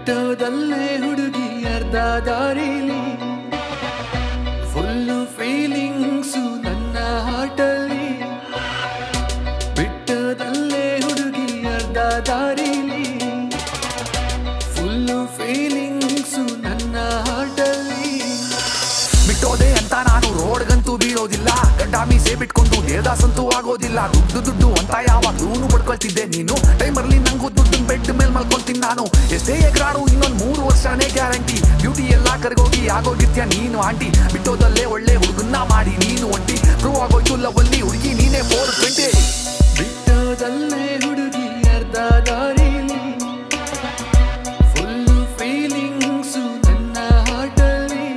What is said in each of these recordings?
ಬಿಟ್ಟೋದಲ್ಲೇ ಹುಡುಗಿ ಅರ್ಧ ದಾರಿಲಿ ಫುಲ್ಲು ಫೀಲಿಂಗ್ಸು ನನ್ನ ಹಾಟಲ್ಲಿ ಬಿಟ್ಟೋದಲ್ಲೇ ಹುಡುಗಿ ಅರ್ಧ ದಾರಿಲಿ ಫುಲ್ಲು ಫೀಲಿಂಗ್ಸು ನನ್ನ ಹಾಟಲ್ಲಿ ಬಿಟ್ಟೋದೆ ಅಂತ ನಾನು ರೋಡ್ಗಂತೂ ಬೀಳೋದಿಲ್ಲ ಗಡ್ಡ ಮೀಸೆ ಬಿಟ್ಕೊಂಡು ದೇವದಾಸಂತೂ ಆಗೋದಿಲ್ಲ ದುಡ್ಡು ದುಡ್ಡು ಅಂತ ಯಾವಾಗ್ಲೂ ಪಡ್ಕೊಳ್ತಿದ್ದೆ ನೀನು ಟೈಮರ್ಲಿ ನಂಗೂ ದುಡ್ಡು ಬೆಡ್ ಮೇಲೆ ಮಲ್ಕೊಳ್ತೀನಿ ನಾನು ಎಷ್ಟೇ ಎಗ್ರಾಡು ಇನ್ನೊಂದ್ ಮೂರು ವರ್ಷನೇ ಗ್ಯಾರಂಟಿ ಬ್ಯೂಟಿ ಎಲ್ಲ ಕರ್ಗೋಗಿ ಆಗೋಗಿರ್ತೀಯ ನೀನು ಆಂಟಿ ಬಿಟ್ಟೋದಲ್ಲೇ ಒಳ್ಳೆ ಹುಡುಗನ್ನ ಮಾಡಿ ನೀನು ಒಂಟಿ ಪ್ರೂವ್ ಆಗೋಯ್ತು ಲವಲ್ಲಿ ಹುಡುಗಿ ನೀನೇ ಫೋರ್ ಟ್ವೆಂಟಿ ಬಿಟ್ಟೋದಲ್ಲೇ ಹುಡುಗಿ ಅರ್ಧ ದಾರಿಲಿ ಫುಲ್ಲು ಫೀಲಿಂಗ್ಸು ನನ್ನ ಹಾಟಲ್ಲಿ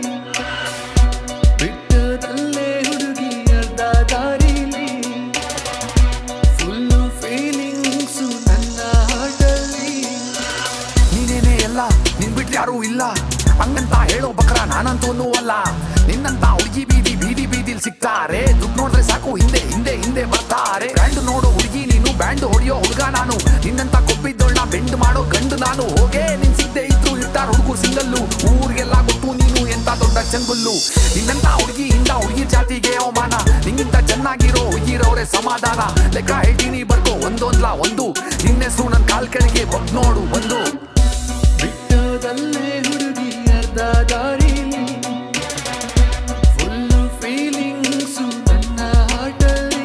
ಬಿಟ್ಟೋದಲ್ಲೇ ಹುಡುಗಿ ಅರ್ಧ ದಾರಿಲಿ ಫುಲ್ಲು ಫೀಲಿಂಗ್ಸು ನನ್ನ ಹಾಟಲ್ಲಿ ನೀನೇನೆ ಎಲ್ಲ ನಿನ್ ಬಿಟ್ರೆ ಯಾರೂ ಇಲ್ಲ ಹಂಗಂತ ಹೇಳೋ ಬಕ್ರ ನಾನಂತೂ ಅಲ್ಲ ನಿನ್ನಂತ ಹುಡುಗಿ ಬೀದಿ ಬೀದಿ ಬೀದಿಲ್ ಸಿಗ್ತಾರೆ ದುಡ್ಡು ನೋಡಿದ್ರೆ ಸಾಕು ಹಿಂದೆ ಹಿಂದೆ ಹಿಂದೆ ಬರ್ತಾರೆ ಬ್ಯಾಂಡ್ ನೋಡೋ ಹುಡುಗಿ ನೀನು ಬ್ಯಾಂಡ್ ಹೊಡಿಯೋ ಹುಡುಗ ನಾನು ನಿನ್ನಂತ ಕೊಬ್ಬಿದ್ದೋಳ್ನ ಬೆಂಡ್ ಮಾಡೋ ಗಂಡು ನಾನು ಹೋಗೆ ನಿನ್ ಸಿಗ್ದೆ ಇದ್ರು ಇರ್ತಾರ ಹುಡುಗರು ಸಿಂಗಲ್ಲು ಊರಿಗೆಲ್ಲ ಗೊತ್ತು ನೀನು ಎಂತ ದೊಡ್ಡ ಚಂಗುಲ್ಲು ನಿನ್ನಂತ ಹುಡುಗಿ ಇಂದ ಹುಡುಗಿ ಜಾತಿಗೆ ಅವಮಾನ ನಿಂಗಿಂತ ಚೆನ್ನಾಗಿರೋ ಹುಡುಗಿರೋರೆ ಸಮಾಧಾನ ಲೆಕ್ಕ ಹೇಳ್ತೀನಿ ಬರ್ಕೋ ಒಂದೊಂದ್ಲ ಒಂದು ನಿನ್ನ ಹೆಸರು ನನ್ ಕಾಲ್ ಕೆಳಗೆ ಬಗ್ ನೋಡು ಒಂದು ಬಿಟ್ಟೋದಲ್ಲೇ ಹುಡುಗಿ ಅರ್ಧ ದಾರಿಲಿ ಫುಲ್ಲು ಫೀಲಿಂಗ್ಸು ನನ್ನ ಹಾಟಲ್ಲಿ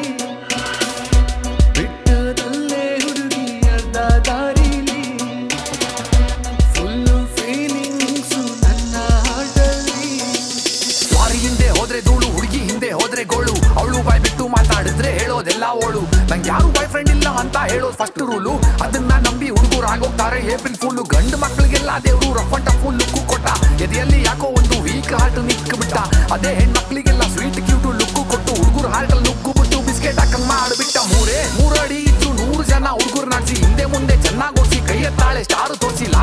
ಬಿಟ್ಟೋದಲ್ಲೇ ಹುಡುಗಿ ಅರ್ಧ ದಾರಿಲಿ ಫುಲ್ಲು ಫೀಲಿಂಗ್ಸು ನನ್ನ ಹಾಟಲ್ಲಿ ಲಾರಿ ಹಿಂದೆ ಹೋದ್ರೆ ಧೂಳು ಹುಡುಗಿ ಹಿಂದೆ ಹೋದ್ರೆ ಗೋಳು ಅವಳು ಬಾಯ್ ಬಿಟ್ಟು ಮಾತಾಡಿದ್ರೆ ಹೇಳೋದೆಲ್ಲ ಓಳು ನಂಗೆ ಯಾರು ಬಾಯ್ ಫ್ರೆಂಡ್ ಇಲ್ಲ ಅಂತ ಹೇಳೋದು ಫಸ್ಟ್ ರೂಲು ಅದನ್ನ ನಂಬಿ ಹುಡುಗರು ಆಗೋಗ್ತಾರೆ ಏಪ್ರಿಲ್ ಫುಲ್ಲು ಗಂಡು ಮಕ್ಕಳಿಗೆಲ್ಲ ದೇವ್ರು ರಫ್ ಅಂಡ್ ಫುಲ್ ಲುಕ್ಕು ಕೊಟ್ಟ ಎದೆಯಲ್ಲಿ ಯಾಕೋ ಒಂದು ವೀಕ್ ಹಾರ್ಟ್ ನಿಕ್ ಬಿಟ್ಟ ಅದೇ ಹೆಣ್ಮಕ್ಳಿಗೆಲ್ಲ ಸ್ವೀಟ್ ಕ್ಯೂಟು ಲುಕ್ಕು ಕೊಟ್ಟು ಹುಡುಗರು ಹಾರ್ಟ್ ನುಗ್ಗು ಬಿಟ್ಟು ಬಿಸ್ಕೆಟ್ ಹಾಕಂಗ್ ಮಾಡ್ಬಿಟ್ಟ ಮೂರೇ ಮೂರು ಅಡಿ ಇದ್ರು ನೂರು ಜನ ಹುಡುಗರು ನಾಡ್ಸಿ ಹಿಂದೆ ಮುಂದೆ ಚೆನ್ನಾಗಿ ಓಡಿಸಿ ಕೈ ಎತ್ತಾಳೆ ಸ್ಟಾರು ತೋರಿಸಿ